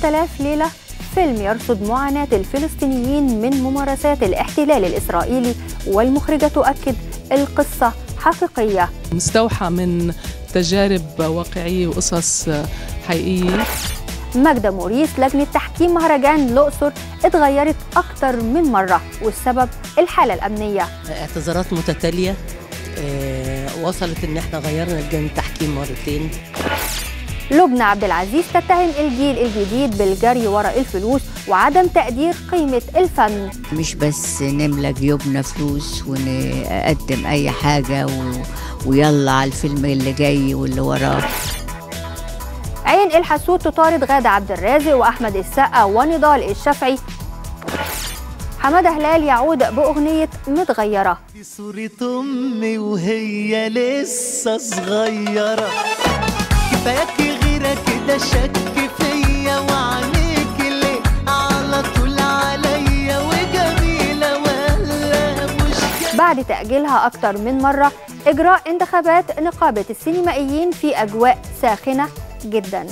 3000 ليلة فيلم يرصد معاناة الفلسطينيين من ممارسات الاحتلال الإسرائيلي والمخرجة تؤكد القصة حقيقية مستوحى من تجارب واقعية وقصص حقيقية ماجدة موريس لجنة تحكيم مهرجان الأقصر اتغيرت أكتر من مرة والسبب الحالة الأمنية اعتذارات متتالية آه، وصلت ان احنا غيرنا لجنة التحكيم مرتين لبنى عبد العزيز تتهم الجيل الجديد بالجري وراء الفلوس وعدم تقدير قيمة الفن مش بس نملى جيوبنا فلوس ونقدم اي حاجه و... ويلا على الفيلم اللي جاي واللي وراه عين الحسود تطارد غادة عبد الرازق وأحمد السقا ونضال الشافعي حمادة هلال يعود بأغنية متغيرة دي صورة أمي وهي لسه صغيرة كفاياك غيرك كده شك فيا وعينيك اللي على طول عليا وجميلة ولا مش جميلة بعد تأجيلها أكتر من مرة إجراء انتخابات نقابة السينمائيين في أجواء ساخنة جدا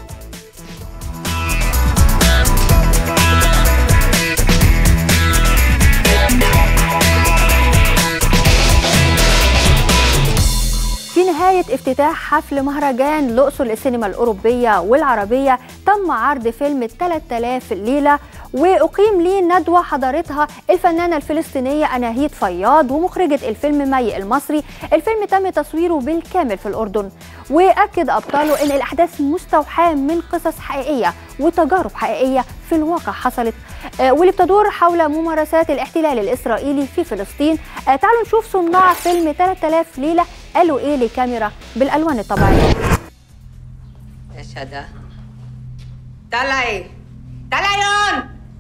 في نهاية افتتاح حفل مهرجان الأقصر للسينما الأوروبية والعربية تم عرض فيلم 3000 ليلة وأقيم ليه ندوة حضرتها الفنانة الفلسطينية أناهيد فياض ومخرجة الفيلم مي المصري الفيلم تم تصويره بالكامل في الأردن وأكد أبطاله أن الأحداث مستوحاة من قصص حقيقية وتجارب حقيقية في الواقع حصلت آه، واللي بتدور حول ممارسات الاحتلال الإسرائيلي في فلسطين آه، تعالوا نشوف صناع فيلم 3000 ليلة قالوا إيه لكاميرا بالألوان الطبيعية يا شدا طلعي طلعي هون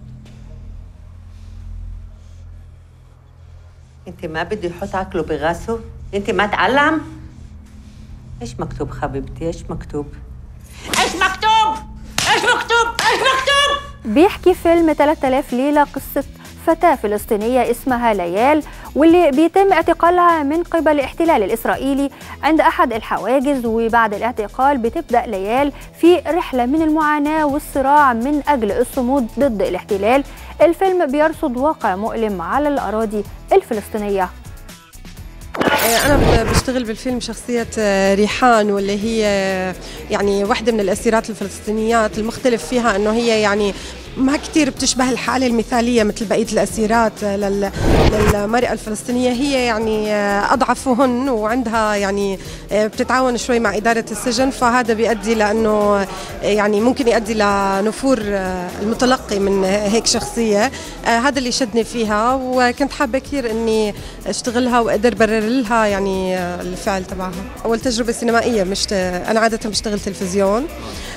انت ما بده يحط عقله بغاسه انت ما تعلم ايش مكتوب حبيبتي ايش مكتوب ايش مكتوب ايش مكتوب ايش مكتوب بيحكي فيلم 3000 ليلة قصة فتاة فلسطينية اسمها ليال واللي بيتم اعتقالها من قبل الاحتلال الإسرائيلي عند أحد الحواجز وبعد الاعتقال بتبدأ ليال في رحلة من المعاناة والصراع من أجل الصمود ضد الاحتلال الفيلم بيرصد واقع مؤلم على الأراضي الفلسطينية أنا ب- بشتغل بالفيلم شخصية آه، ريحان واللي هي آه، يعني واحدة من الأسيرات الفلسطينيات المختلف فيها أنه هي يعني ما كتير بتشبه الحالة المثالية مثل بقية الأسيرات آه، لل- للمرأة الفلسطينية هي يعني آه، أضعفهن وعندها يعني آه، بتتعاون شوي مع إدارة السجن فهذا بيؤدي لأنه آه، يعني ممكن يؤدي لنفور آه، المتلقي من هيك شخصية آه، هذا اللي شدني فيها وكنت حابة كثير إني اشتغلها واقدر برر لها يعني آه، الفعل تبعها اول تجربه سينمائيه مش ت- انا عاده بشتغل تلفزيون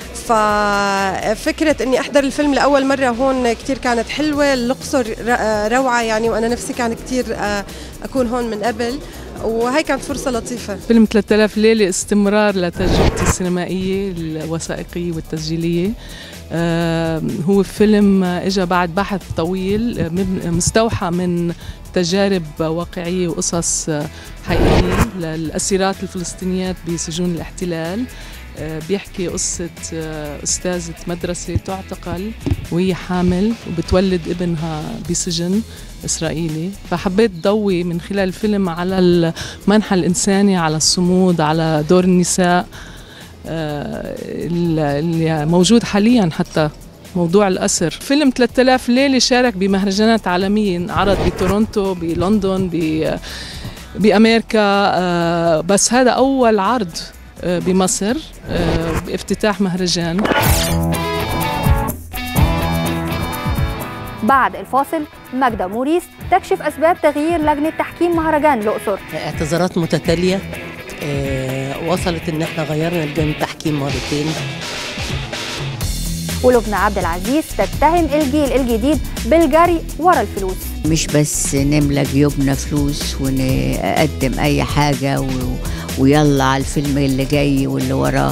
ففكرة اني احضر الفيلم لاول مرة هون كثير كانت حلوة الاقصر ر- آه، روعة يعني وانا نفسي كان كثير آه، اكون هون من قبل وهي كانت فرصة لطيفة فيلم 3000 ليلة استمرار لتجربتي السينمائية الوثائقية والتسجيلية آه، هو فيلم اجى بعد بحث طويل آه، مب- مستوحى من تجارب واقعية وقصص آه، حقيقية للأسيرات الفلسطينيات بسجون الاحتلال آه، بيحكي قصة آه، أستاذة مدرسة تعتقل وهي حامل وبتولد ابنها بسجن إسرائيلي فحبيت ضوي من خلال الفيلم على المنحى الإنساني على الصمود على دور النساء آه، اللي موجود حاليا حتى موضوع الأسر فيلم 3000 ليلة شارك بمهرجانات عالمية عرض بتورونتو بلندن ب بأمريكا آه، بس هذا أول عرض آه، بمصر آه، بافتتاح مهرجان بعد الفاصل ماجدة موريس تكشف أسباب تغيير لجنة تحكيم مهرجان الأقصر اعتذارات متتالية آه، وصلت ان احنا غيرنا لجنة التحكيم مرتين ولبنى عبد العزيز تتهم الجيل الجديد بالجري ورا الفلوس مش بس نملى جيوبنا فلوس ونقدم اي حاجه و... ويلا على الفيلم اللي جاي واللي وراه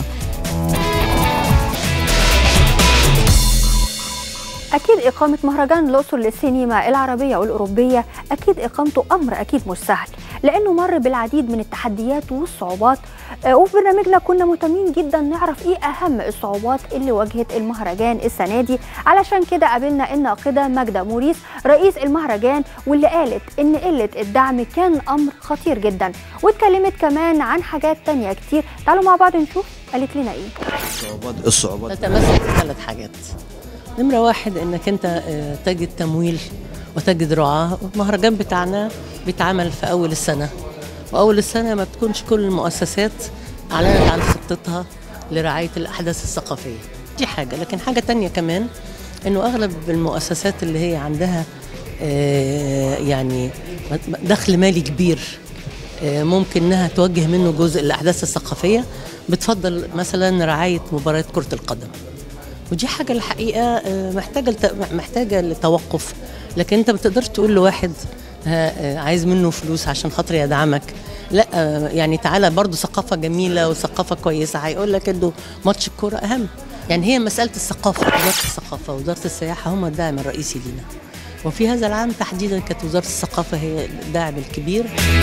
أكيد إقامة مهرجان الأقصر للسينما العربية والأوروبية أكيد إقامته أمر أكيد مش سهل لأنه مر بالعديد من التحديات والصعوبات آه، وفي برنامجنا كنا مهتمين جدا نعرف إيه أهم الصعوبات اللي واجهت المهرجان السنة دي علشان كده قابلنا الناقدة ماجدة موريس رئيس المهرجان واللي قالت إن قلة الدعم كان أمر خطير جدا واتكلمت كمان عن حاجات تانية كتير تعالوا مع بعض نشوف قالت لنا إيه الصعوبات الصعوبات تتمثل في ثلاث حاجات نمرة واحد انك انت آه، تجد تمويل وتجد رعاة المهرجان بتاعنا بيتعمل في اول السنة واول السنة ما بتكونش كل المؤسسات اعلنت عن خطتها لرعاية الاحداث الثقافية دي حاجة لكن حاجة تانية كمان انه اغلب المؤسسات اللي هي عندها آه، يعني دخل مالي كبير آه، ممكن انها توجه منه جزء الاحداث الثقافيه بتفضل مثلا رعايه مباريات كره القدم ودي حاجه الحقيقه آه، محتاجه لت- محتاجه لتوقف لكن انت ما بتقدرش تقول لواحد ها، آه، عايز منه فلوس عشان خاطر يدعمك لا آه، يعني تعالى برضو ثقافه جميله وثقافه كويسه هيقول لك انه ماتش الكوره اهم يعني هي مساله الثقافه وزاره الثقافه ووزاره السياحه هم الداعم الرئيسي لينا وفي هذا العام تحديدا كانت وزاره الثقافه هي الداعم الكبير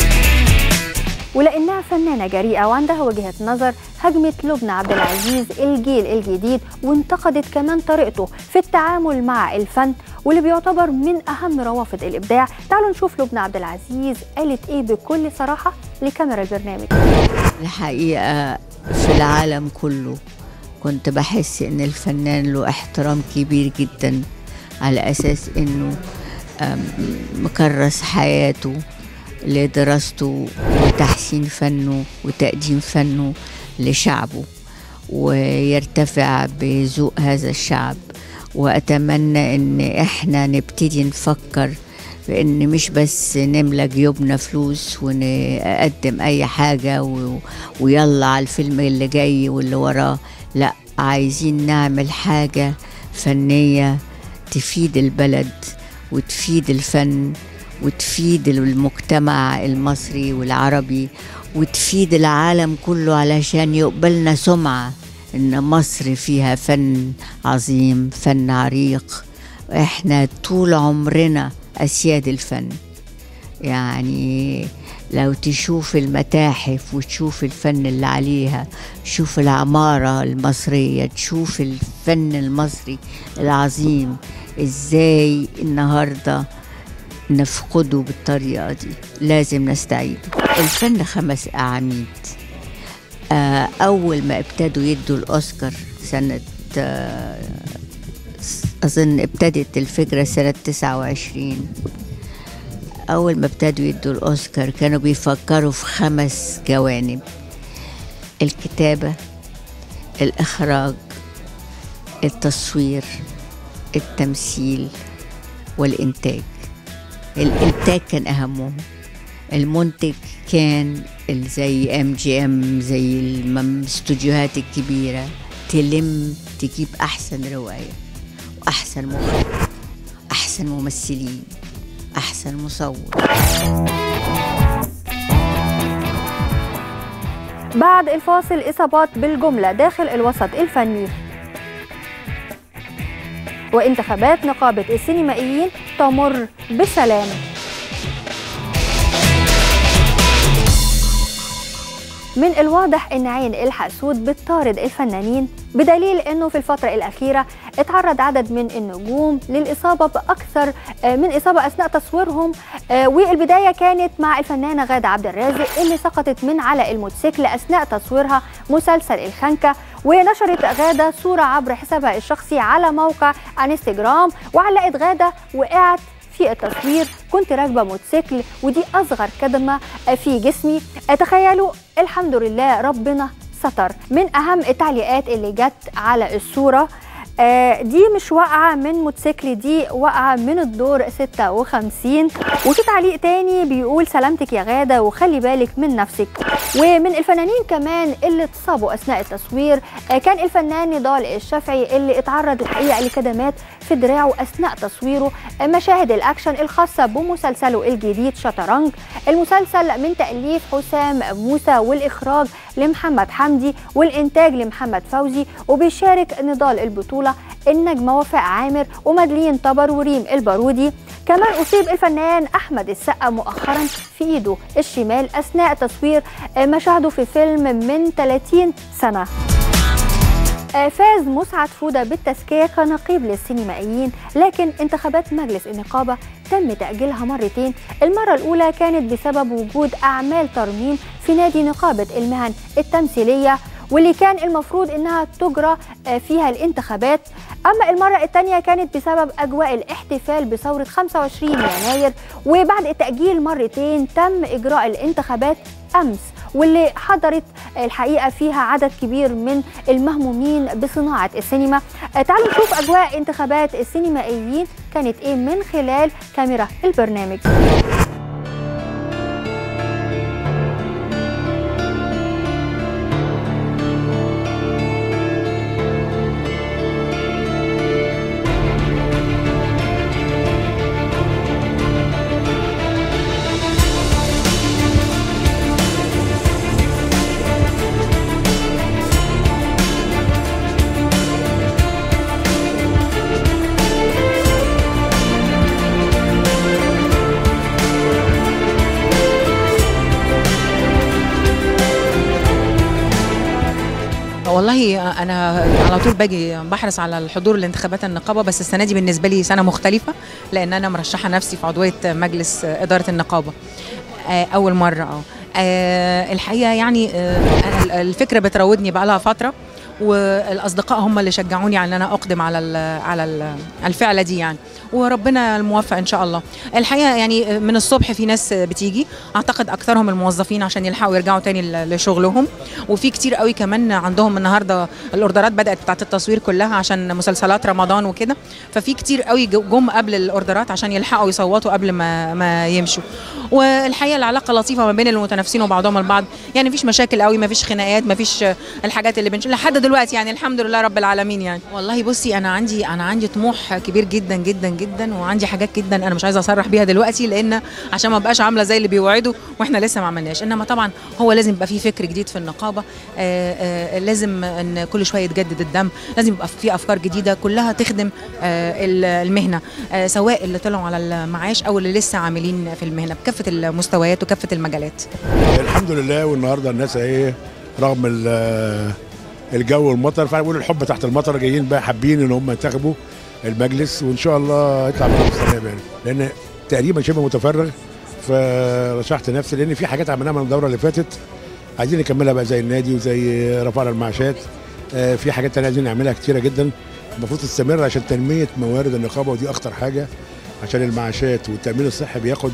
ولانها فنانه جريئه وعندها وجهه نظر هجمت لبنى عبد العزيز الجيل الجديد وانتقدت كمان طريقته في التعامل مع الفن واللي بيعتبر من اهم روافد الابداع تعالوا نشوف لبنى عبد العزيز قالت ايه بكل صراحه لكاميرا البرنامج الحقيقة في العالم كله كنت بحس إن الفنان له احترام كبير جدا على أساس إنه أم، مكرس حياته لدراسته وتحسين فنه وتقديم فنه لشعبه ويرتفع بذوق هذا الشعب وأتمنى إن إحنا نبتدي نفكر بإن مش بس نملى جيوبنا فلوس ونقدم أي حاجة و... ويلا على الفيلم اللي جاي واللي وراه لا عايزين نعمل حاجة فنية تفيد البلد وتفيد الفن وتفيد المجتمع المصري والعربي وتفيد العالم كله علشان يقبلنا سمعة إن مصر فيها فن عظيم فن عريق احنا طول عمرنا أسياد الفن يعني لو تشوف المتاحف وتشوف الفن اللي عليها تشوف العمارة المصرية تشوف الفن المصري العظيم ازاي النهارده نفقده بالطريقة دي لازم نستعيده الفن خمس أعاميد آه، أول ما ابتدوا يدوا الأوسكار سنة آه، أظن ابتدت الفكرة سنة 29 أول ما ابتدوا يدوا الأوسكار كانوا بيفكروا في خمس جوانب الكتابة الإخراج التصوير التمثيل والإنتاج الإنتاج كان أهمهم المنتج كان ال- زي ام جي ام زي الم- الاستوديوهات الكبيرة تلم تجيب أحسن رواية وأحسن مخرج أحسن ممثلين أحسن مصور بعد الفاصل إصابات بالجملة داخل الوسط الفني وانتخابات نقابة السينمائيين تمر بسلام من الواضح ان عين الحسود بتطارد الفنانين بدليل انه في الفترة الأخيرة اتعرض عدد من النجوم للإصابة بأكثر آه، من إصابة أثناء تصويرهم آه، والبداية كانت مع الفنانة غادة عبد الرازق اللي سقطت من على الموتوسيكل أثناء تصويرها مسلسل الخنكة ونشرت غادة صورة عبر حسابها الشخصي على موقع انستجرام وعلقت غادة وقعت في التصوير كنت راكبه موتوسيكل ودي اصغر كدمه في جسمي تخيلوا الحمد لله ربنا ستر من اهم التعليقات اللي جت على الصوره آه، دي مش واقعة من موتوسيكل دي واقعة من الدور 56 وفي تعليق تاني بيقول سلامتك يا غادة وخلي بالك من نفسك ومن الفنانين كمان اللي اتصابوا أثناء التصوير آه، كان الفنان نضال الشافعي اللي اتعرض الحقيقة لكدمات في دراعه أثناء تصويره آه، مشاهد الأكشن الخاصة بمسلسله الجديد شطرنج المسلسل من تأليف حسام موسى والإخراج لمحمد حمدي والإنتاج لمحمد فوزي وبيشارك نضال البطولة النجمة وفاء عامر ومدلين طبر وريم البارودي كمان أصيب الفنان أحمد السقا مؤخرا في إيده الشمال أثناء تصوير مشاهده في فيلم من 30 سنة فاز مسعد فودة بالتزكية كنقيب للسينمائيين لكن انتخابات مجلس النقابة تم تأجيلها مرتين المرة الأولى كانت بسبب وجود أعمال ترميم في نادي نقابة المهن التمثيلية واللي كان المفروض انها تجرى فيها الانتخابات اما المره الثانيه كانت بسبب اجواء الاحتفال بثوره 25 يناير وبعد التاجيل مرتين تم اجراء الانتخابات امس واللي حضرت الحقيقه فيها عدد كبير من المهمومين بصناعه السينما تعالوا نشوف اجواء انتخابات السينمائيين كانت ايه من خلال كاميرا البرنامج والله انا على طول باجي بحرص على الحضور لانتخابات النقابه بس السنه دي بالنسبه لي سنه مختلفه لان انا مرشحه نفسي في عضويه مجلس اداره النقابه اول مره اه الحقيقه يعني أنا الفكره بتراودني بقى لها فتره والاصدقاء هم اللي شجعوني على ان انا اقدم على ال على ال الفعله دي يعني وربنا الموفق ان شاء الله الحقيقه يعني من الصبح في ناس بتيجي اعتقد اكثرهم الموظفين عشان يلحقوا يرجعوا تاني لشغلهم وفي كتير قوي كمان عندهم النهارده الاوردرات بدات بتاعه التصوير كلها عشان مسلسلات رمضان وكده ففي كتير قوي جم قبل الاوردرات عشان يلحقوا يصوتوا قبل ما ما يمشوا والحقيقه العلاقه لطيفه ما بين المتنافسين وبعضهم البعض يعني مفيش مشاكل قوي مفيش خناقات مفيش الحاجات اللي بنشوف لحد دلوقتي يعني الحمد لله رب العالمين يعني والله بصي انا عندي انا عندي طموح كبير جدا جدا جدا وعندي حاجات جدا انا مش عايزه اصرح بيها دلوقتي لان عشان ما بقاش عامله زي اللي بيوعدوا واحنا لسه ما عملناش انما طبعا هو لازم يبقى في فكر جديد في النقابه آآ آآ لازم ان كل شويه يتجدد الدم لازم يبقى في افكار جديده كلها تخدم المهنه سواء اللي طلعوا على المعاش او اللي لسه عاملين في المهنه بكافه المستويات وكافه المجالات الحمد لله والنهارده الناس ايه رغم الجو والمطر فانا بقول الحب تحت المطر جايين بقى حابين ان هم ينتخبوا المجلس وان شاء الله يطلع مجلس تمام يعني لان تقريبا شبه متفرغ فرشحت نفسي لان في حاجات عملناها من الدوره اللي فاتت عايزين نكملها بقى زي النادي وزي رفعنا المعاشات آه في حاجات تانية عايزين نعملها كتيره جدا المفروض تستمر عشان تنميه موارد النقابه ودي اخطر حاجه عشان المعاشات والتامين الصحي بياخد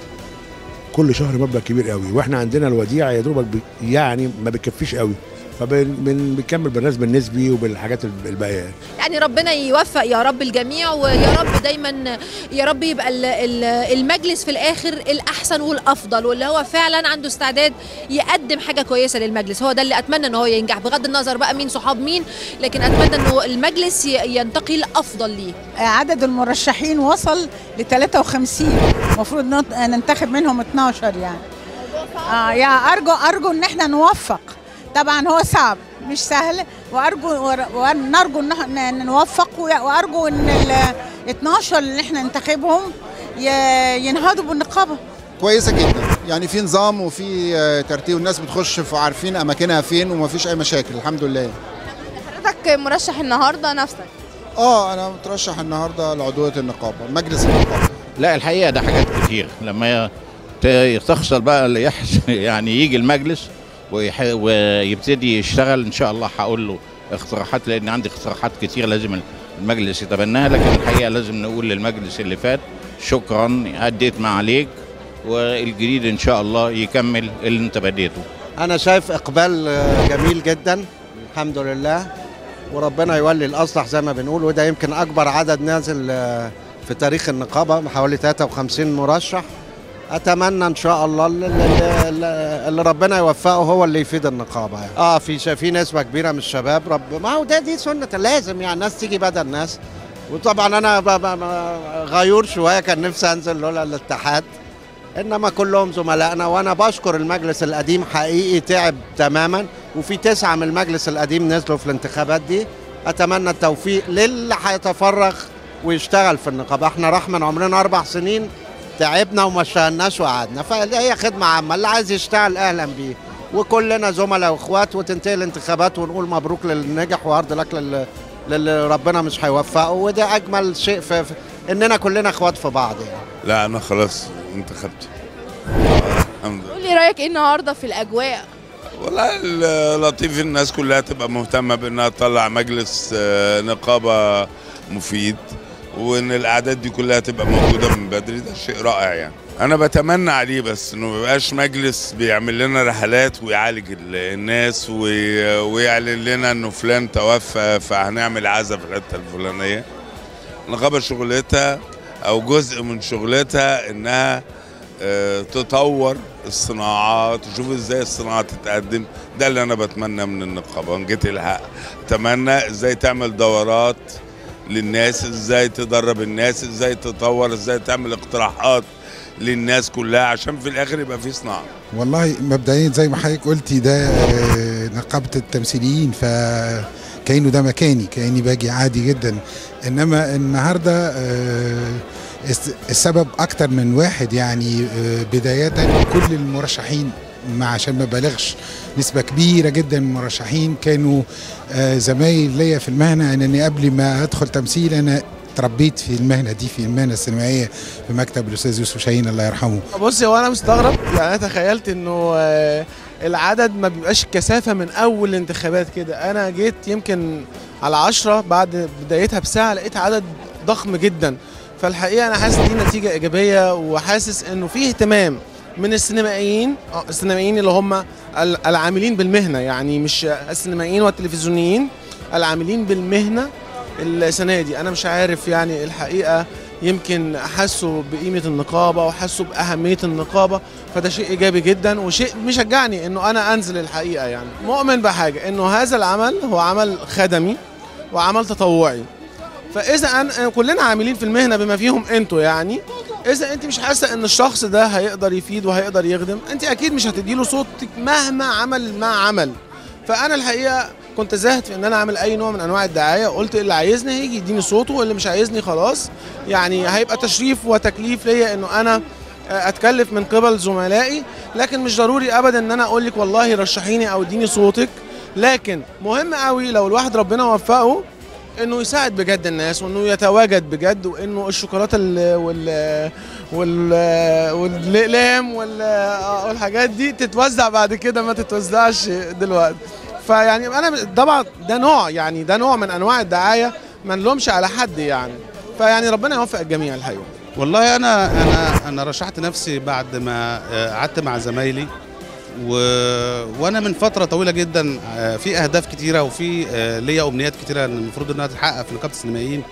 كل شهر مبلغ كبير قوي واحنا عندنا الوديعه يا دوبك يعني ما بتكفيش قوي فبنكمل بالرسم النسبي وبالحاجات الباقيه يعني ربنا يوفق يا رب الجميع ويا رب دايما يا رب يبقى المجلس في الاخر الاحسن والافضل واللي هو فعلا عنده استعداد يقدم حاجه كويسه للمجلس هو ده اللي اتمنى ان هو ينجح بغض النظر بقى مين صحاب مين لكن اتمنى انه المجلس ينتقي الافضل ليه عدد المرشحين وصل ل 53 المفروض ننتخب منهم 12 يعني آه يا ارجو ارجو ان احنا نوفق طبعا هو صعب مش سهل وارجو ونرجو ان نوفق وارجو ان ال 12 اللي احنا ننتخبهم ينهضوا بالنقابه كويسه جدا يعني في نظام وفي ترتيب والناس بتخش وعارفين اماكنها فين وما فيش اي مشاكل الحمد لله حضرتك مرشح النهارده نفسك اه انا مترشح النهارده لعضويه النقابه مجلس النقابه لا الحقيقه ده حاجات كتير لما تخسر بقى اللي يحس يعني يجي المجلس ويح... ويبتدي يشتغل ان شاء الله هقول له اقتراحات لان عندي اقتراحات كتير لازم المجلس يتبناها لكن الحقيقه لازم نقول للمجلس اللي فات شكرا اديت ما عليك والجديد ان شاء الله يكمل اللي انت بديته انا شايف اقبال جميل جدا الحمد لله وربنا يولي الاصلح زي ما بنقول وده يمكن اكبر عدد نازل في تاريخ النقابه حوالي 53 مرشح اتمنى ان شاء الله اللي, اللي ربنا يوفقه هو اللي يفيد النقابه يعني. اه في في نسبه كبيره من الشباب رب ما هو ده دي سنه لازم يعني الناس تيجي بدل ناس وطبعا انا ب... ب... غيور شويه كان نفسي انزل لولا الاتحاد انما كلهم زملائنا وانا بشكر المجلس القديم حقيقي تعب تماما وفي تسعه من المجلس القديم نزلوا في الانتخابات دي اتمنى التوفيق للي هيتفرغ ويشتغل في النقابه احنا راح من عمرنا اربع سنين تعبنا وما اشتغلناش وقعدنا فهي خدمه عامه اللي عايز يشتغل اهلا بيه وكلنا زملاء واخوات وتنتهي الانتخابات ونقول مبروك للي نجح وهارد لك لل- للي ربنا مش هيوفقه وده اجمل شيء في, في اننا كلنا اخوات في بعض يعني لا انا خلاص انتخبت الحمد لله قولي رايك ايه النهارده في الاجواء والله اللطيف الناس كلها تبقى مهتمه بانها تطلع مجلس آه، نقابه مفيد وان الاعداد دي كلها تبقى موجوده من بدري ده شيء رائع يعني انا بتمنى عليه بس انه ما يبقاش مجلس بيعمل لنا رحلات ويعالج ال- الناس وي- ويعلن لنا انه فلان توفى فهنعمل عزا في الحته الفلانيه النقابه شغلتها او جزء من شغلتها انها آه، تطور الصناعات تشوف ازاي الصناعه تتقدم ده اللي انا بتمنى من النقابه ان جيت الحق اتمنى ازاي تعمل دورات للناس ازاي تدرب الناس ازاي تطور ازاي تعمل اقتراحات للناس كلها عشان في الاخر يبقى في صناعه والله مبدئيا زي ما حضرتك قلتي ده آه، نقابة التمثيليين فكأنه ده مكاني كأني باجي عادي جدا إنما النهاردة آه، الس- السبب أكتر من واحد يعني آه، بداية كل المرشحين ما عشان ما بالغش نسبة كبيرة جدا من المرشحين كانوا آه، زمايل ليا في المهنة أنني قبل ما أدخل تمثيل أنا تربيت في المهنة دي في المهنة السينمائية في مكتب الأستاذ يوسف شاهين الله يرحمه بصي هو انا مستغرب يعني انا تخيلت انه آه، العدد ما بيبقاش كثافه من اول الانتخابات كده انا جيت يمكن على عشرة بعد بدايتها بساعه لقيت عدد ضخم جدا فالحقيقه انا حاسس دي نتيجه ايجابيه وحاسس انه في اهتمام من السينمائيين آه، السينمائيين اللي هم ال- العاملين بالمهنه يعني مش السينمائيين والتلفزيونيين العاملين بالمهنه السنه دي انا مش عارف يعني الحقيقه يمكن حسوا بقيمه النقابه وحسوا باهميه النقابه فده شيء ايجابي جدا وشيء مشجعني انه انا انزل الحقيقه يعني مؤمن بحاجه انه هذا العمل هو عمل خدمي وعمل تطوعي فاذا أن كلنا عاملين في المهنه بما فيهم انتوا يعني اذا انت مش حاسه ان الشخص ده هيقدر يفيد وهيقدر يخدم انت اكيد مش هتديله صوتك مهما عمل ما عمل فانا الحقيقه كنت زاهد في ان انا اعمل اي نوع من انواع الدعايه قلت اللي عايزني هيجي يديني صوته واللي مش عايزني خلاص يعني هيبقى تشريف وتكليف ليا انه انا اتكلف من قبل زملائي لكن مش ضروري ابدا ان انا اقول لك والله رشحيني او اديني صوتك لكن مهم قوي لو الواحد ربنا وفقه انه يساعد بجد الناس وانه يتواجد بجد وانه الشوكولاته ال- وال وال والاقلام وال آه، والحاجات دي تتوزع بعد كده ما تتوزعش دلوقتي فيعني انا طبعا ده نوع يعني ده نوع من انواع الدعايه ما نلومش على حد يعني فيعني ربنا يوفق الجميع الحقيقه والله انا انا انا رشحت نفسي بعد ما آه، قعدت مع زمايلي و... وانا من فتره طويله جدا آه، في اهداف كتيره وفي آه، ليا امنيات كتيره إن المفروض انها تتحقق في نقابه السينمائيين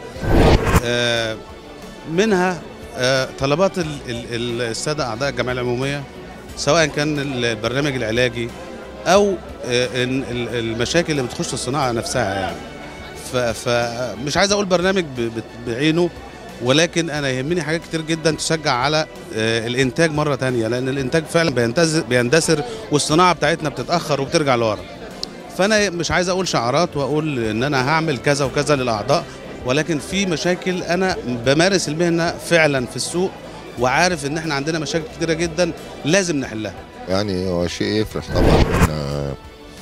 آه، منها آه، طلبات ال- ال- ال- الساده اعضاء الجمعيه العموميه سواء كان ال- البرنامج العلاجي او آه، إن ال- المشاكل اللي بتخش الصناعه نفسها يعني ف- فمش عايز اقول برنامج ب- ب- بعينه ولكن انا يهمني حاجات كتير جدا تشجع على آه، الانتاج مره تانية لان الانتاج فعلا بينتز- بيندثر والصناعه بتاعتنا بتتاخر وبترجع لورا فانا مش عايز اقول شعارات واقول ان انا هعمل كذا وكذا للاعضاء ولكن في مشاكل انا بمارس المهنه فعلا في السوق وعارف ان احنا عندنا مشاكل كتيره جدا لازم نحلها يعني هو شيء يفرح طبعا انا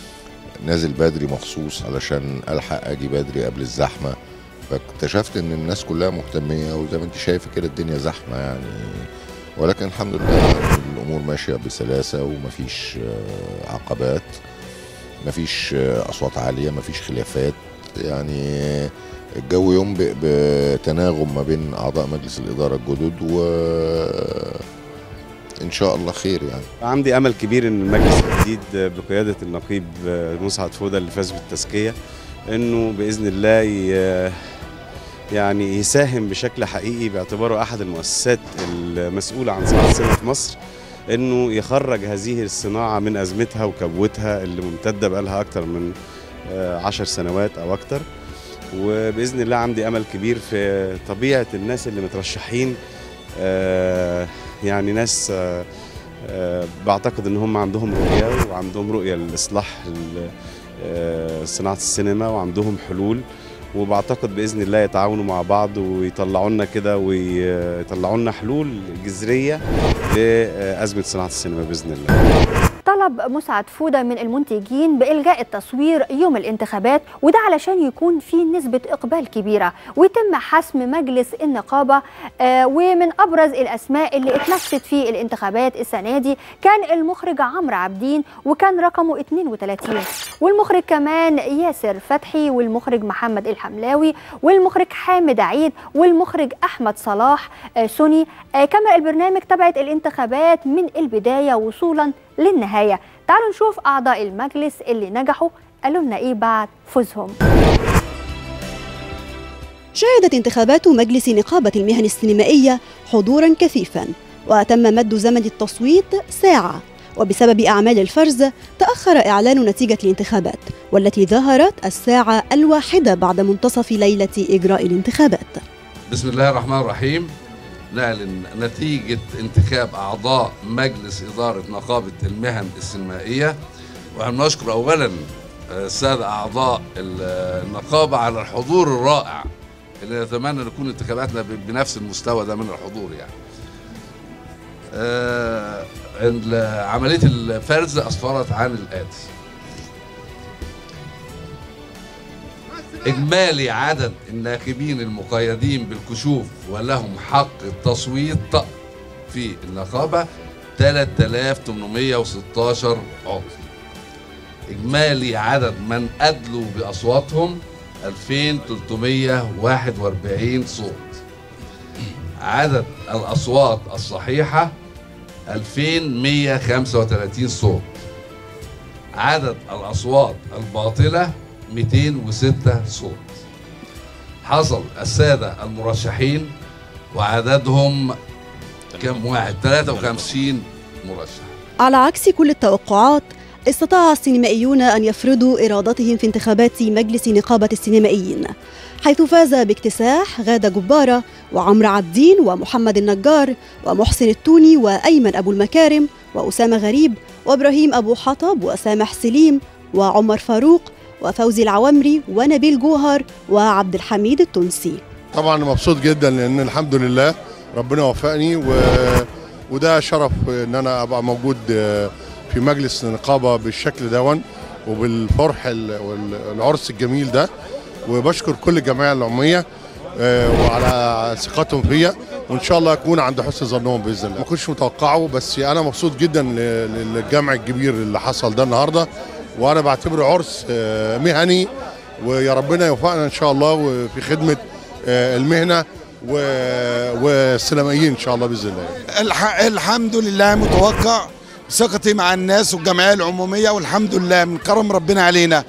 نازل بدري مخصوص علشان الحق اجي بدري قبل الزحمه فاكتشفت ان الناس كلها مهتميه وزي ما انت شايفه كده الدنيا زحمه يعني ولكن الحمد لله الامور ماشيه بسلاسه ومفيش آه، عقبات مفيش آه، اصوات عاليه مفيش خلافات يعني الجو ينبئ بتناغم ما بين اعضاء مجلس الاداره الجدد و ان شاء الله خير يعني عندي امل كبير ان المجلس الجديد بقياده النقيب مسعد فوده اللي فاز بالتزكيه انه باذن الله ي- يعني يساهم بشكل حقيقي باعتباره احد المؤسسات المسؤوله عن صناعه السينما في مصر انه يخرج هذه الصناعه من ازمتها وكبوتها اللي ممتده بقالها اكتر من آه، عشر سنوات او اكتر وباذن الله عندي امل كبير في طبيعه الناس اللي مترشحين آه، يعني ناس آه، آه، بعتقد ان هم عندهم رؤيه وعندهم رؤيه لاصلاح ال- آه، صناعه السينما وعندهم حلول وبعتقد باذن الله يتعاونوا مع بعض ويطلعوا لنا كده ويطلعوا لنا حلول جذريه لازمه صناعه السينما باذن الله طلب مسعد فودة من المنتجين بإلغاء التصوير يوم الانتخابات وده علشان يكون في نسبة إقبال كبيرة ويتم حسم مجلس النقابة آه ومن أبرز الأسماء اللي اتنفست في الانتخابات السنة دي كان المخرج عمرو عابدين وكان رقمه 32 والمخرج كمان ياسر فتحي والمخرج محمد الحملاوي والمخرج حامد عيد والمخرج أحمد صلاح آه سوني آه كاميرا البرنامج تبعت الانتخابات من البداية وصولا للنهاية تعالوا نشوف أعضاء المجلس اللي نجحوا قالوا لنا إيه بعد فوزهم شهدت انتخابات مجلس نقابة المهن السينمائية حضورا كثيفا وتم مد زمن التصويت ساعة وبسبب أعمال الفرز تأخر إعلان نتيجة الانتخابات والتي ظهرت الساعة الواحدة بعد منتصف ليلة إجراء الانتخابات بسم الله الرحمن الرحيم نعلن نتيجة انتخاب أعضاء مجلس إدارة نقابة المهن السينمائية ونشكر أولا السادة أعضاء النقابة على الحضور الرائع اللي نتمنى أن تكون انتخاباتنا بنفس المستوى ده من الحضور يعني آه عملية الفرز أسفرت عن الآتي إجمالي عدد الناخبين المقيدين بالكشوف ولهم حق التصويت في النقابة 3816 عضو إجمالي عدد من أدلوا بأصواتهم 2341 صوت عدد الأصوات الصحيحة 2135 صوت عدد الأصوات الباطلة 206 صوت حصل السادة المرشحين وعددهم كم واحد 53 مرشح على عكس كل التوقعات استطاع السينمائيون أن يفرضوا إرادتهم في انتخابات مجلس نقابة السينمائيين حيث فاز باكتساح غادة جبارة وعمرو عبدين ومحمد النجار ومحسن التوني وأيمن أبو المكارم وأسامة غريب وإبراهيم أبو حطب وسامح سليم وعمر فاروق وفوزي العوامري ونبيل جوهر وعبد الحميد التونسي طبعا مبسوط جدا لان الحمد لله ربنا وفقني و... وده شرف ان انا ابقى موجود في مجلس نقابه بالشكل دون وبالفرح والعرس الجميل ده وبشكر كل الجمعيه العموميه وعلى ثقتهم فيا وان شاء الله اكون عند حسن ظنهم باذن الله ما كنتش متوقعه بس انا مبسوط جدا للجمع الكبير اللي حصل ده النهارده وانا بعتبره عرس مهني ويا ربنا يوفقنا ان شاء الله وفي خدمه المهنه والسينمائيين ان شاء الله باذن الله الح... الحمد لله متوقع ثقتي مع الناس والجمعيه العموميه والحمد لله من كرم ربنا علينا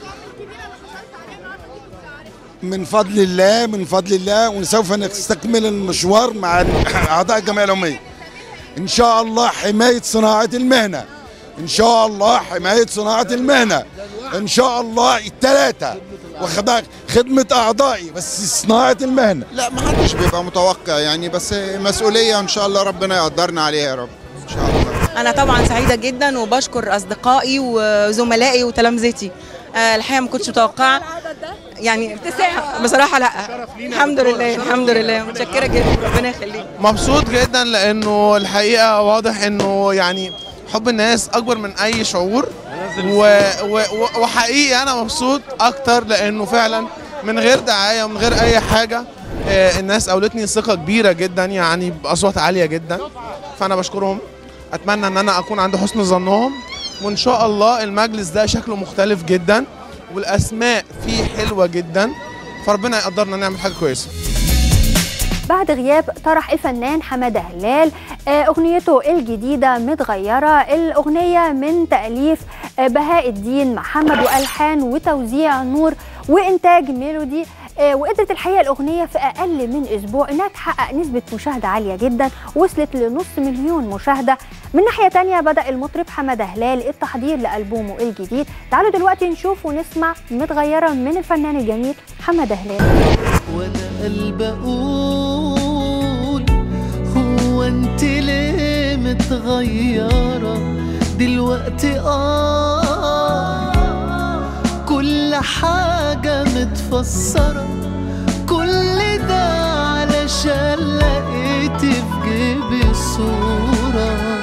من فضل الله من فضل الله وسوف نستكمل المشوار مع اعضاء الجمعيه العموميه ان شاء الله حمايه صناعه المهنه ان شاء الله حمايه صناعه المهنه ان شاء الله الثلاثه واخد خدمه اعضائي بس صناعه المهنه لا ما حدش بيبقى متوقع يعني بس مسؤوليه ان شاء الله ربنا يقدرنا عليها يا رب ان شاء الله انا طبعا سعيده جدا وبشكر اصدقائي وزملائي وتلامذتي آه الحقيقه ما كنتش متوقعه يعني بصراحه لا الحمد لله الحمد لله متشكره جدا ربنا يخليك مبسوط جدا لانه الحقيقه واضح انه يعني حب الناس اكبر من اي شعور و... و... وحقيقي انا مبسوط اكتر لانه فعلا من غير دعايه ومن غير اي حاجه الناس اولتني ثقه كبيره جدا يعني باصوات عاليه جدا فانا بشكرهم اتمنى ان انا اكون عند حسن ظنهم وان شاء الله المجلس ده شكله مختلف جدا والاسماء فيه حلوه جدا فربنا يقدرنا نعمل حاجه كويسه بعد غياب طرح الفنان حمادة هلال أغنيته الجديدة متغيرة الأغنية من تأليف بهاء الدين محمد وألحان وتوزيع نور وإنتاج ميلودي وقدرت الحقيقه الاغنيه في اقل من اسبوع انها تحقق نسبه مشاهده عاليه جدا وصلت لنص مليون مشاهده من ناحيه تانية بدا المطرب حماده هلال التحضير لالبومه الجديد تعالوا دلوقتي نشوف ونسمع متغيره من الفنان الجميل حماده هلال وانا قلب اقول هو انت ليه متغيره دلوقتي اه كل حاجة متفسرة كل ده علشان لقيت في جيبي صورة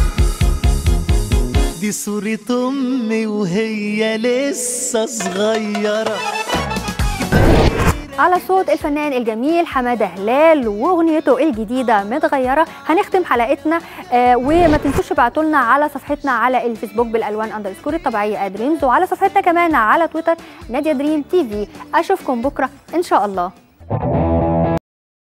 دي صورة أمي وهي لسه صغيرة على صوت الفنان الجميل حماده هلال واغنيته الجديده متغيره هنختم حلقتنا آه وما تنسوش تبعتوا لنا على صفحتنا على الفيسبوك بالالوان اندرسكور الطبيعيه دريمز وعلى صفحتنا كمان على تويتر ناديه دريم تي في اشوفكم بكره ان شاء الله